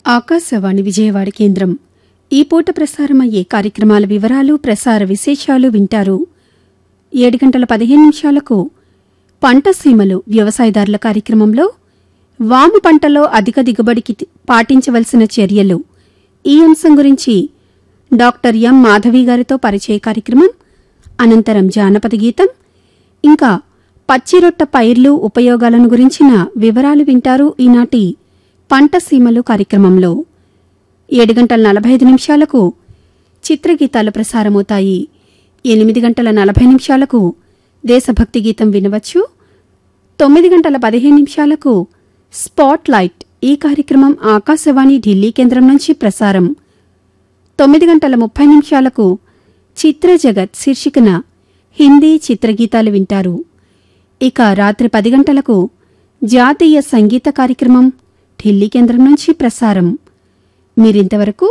ఆకాశవాణి విజయవాడ కేంద్రం ఈ పూట ప్రసారమయ్యే కార్యక్రమాల వివరాలు ప్రసార విశేషాలు వింటారు ఏడు గంటల పదిహేను నిమిషాలకు పంట సీమలు వ్యవసాయదారుల కార్యక్రమంలో వాము పంటలో అధిక దిగుబడికి తి- పాటించవలసిన చర్యలు ఈ అంశం గురించి డాక్టర్ ఎం మాధవి గారితో పరిచయ కార్యక్రమం అనంతరం జానపద గీతం ఇంకా పచ్చిరొట్ట పైర్లు ఉపయోగాలను గురించిన వివరాలు వింటారు ఈనాటి పంట సీమలు కార్యక్రమంలో ఏడు గంటల నలభై ఐదు నిమిషాలకు చిత్రగీతాలు ప్రసారమవుతాయి ఎనిమిది గంటల నలభై నిమిషాలకు దేశభక్తి గీతం వినవచ్చు తొమ్మిది గంటల పదిహేను నిమిషాలకు స్పాట్ లైట్ ఈ కార్యక్రమం ఆకాశవాణి ఢిల్లీ కేంద్రం నుంచి ప్రసారం తొమ్మిది గంటల ముప్పై నిమిషాలకు చిత్ర జగత్ శీర్షికన హిందీ చిత్రగీతాలు వింటారు ఇక రాత్రి పది గంటలకు జాతీయ సంగీత కార్యక్రమం ఢిల్లీ కేంద్రం నుంచి ప్రసారం మీరింతవరకు